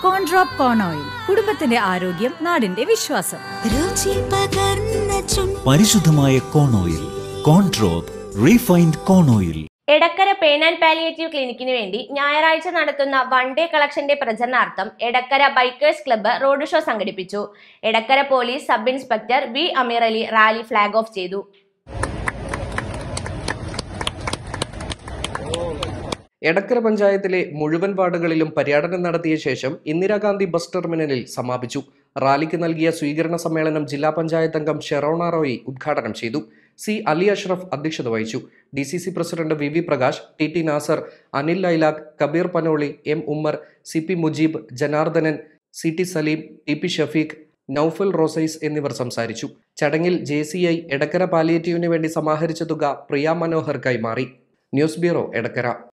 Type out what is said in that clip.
കോൺഡ്രോപ്പ് കോൺ oil കുടുംബത്തിന്റെ ആരോഗ്യം നാടിന്റെ വിശ്വാസം രുചി പകർന്ന ചുണ്ട് പരിശുദ്ധമായ കോൺ ഓയിൽ കോൺട്രോപ്പ് refined corn oil Edakkara pain and palliative ക്ലിനിക്കിന് വേണ്ടി ഞായറാഴ്ച നടത്തുന്ന വൺ ഡേ കളക്ഷന്റെ പ്രചരണാർത്ഥം Edakkara bikers club road show സംഘടിപ്പിച്ചു Edakkara police sub inspector V Ameer Ali rally flag off ചെയ്തു എടക്കര പഞ്ചായത്തിലെ മുഴുവൻ വാർഡുകളിലും പര്യടനം നടത്തിയ ശേഷം ഇന്ദിരാഗാന്ധി ബസ് ടെർമിനലിൽ സമാപിച്ചു റാലിക്ക് നൽകിയ സ്വീകരണ സമ്മേളനം ജില്ലാ പഞ്ചായത്ത് അംഗം ഷെറോണ റോയി ഉദ്ഘാടനം ചെയ്തു സി അലി അഷ്റഫ് അധ്യക്ഷത വഹിച്ചു D C C president V V Prakash T T Nasar Anil ലൈലാഖ് Kabeer Panoli M Ummer C P Mujeeb Janardhanan C T Saleem T P Shafeeq Noufal റോസൈസ് എന്നിവർ സംസാരിച്ചു ചടങ്ങിൽ ജെ സി ഐ എടക്കര പാലിയേറ്റീവിന് വേണ്ടി സമാഹരിച്ച തുക പ്രിയ മനോഹർ കൈമാറി ന്യൂസ് ബ്യൂറോ എടക്കര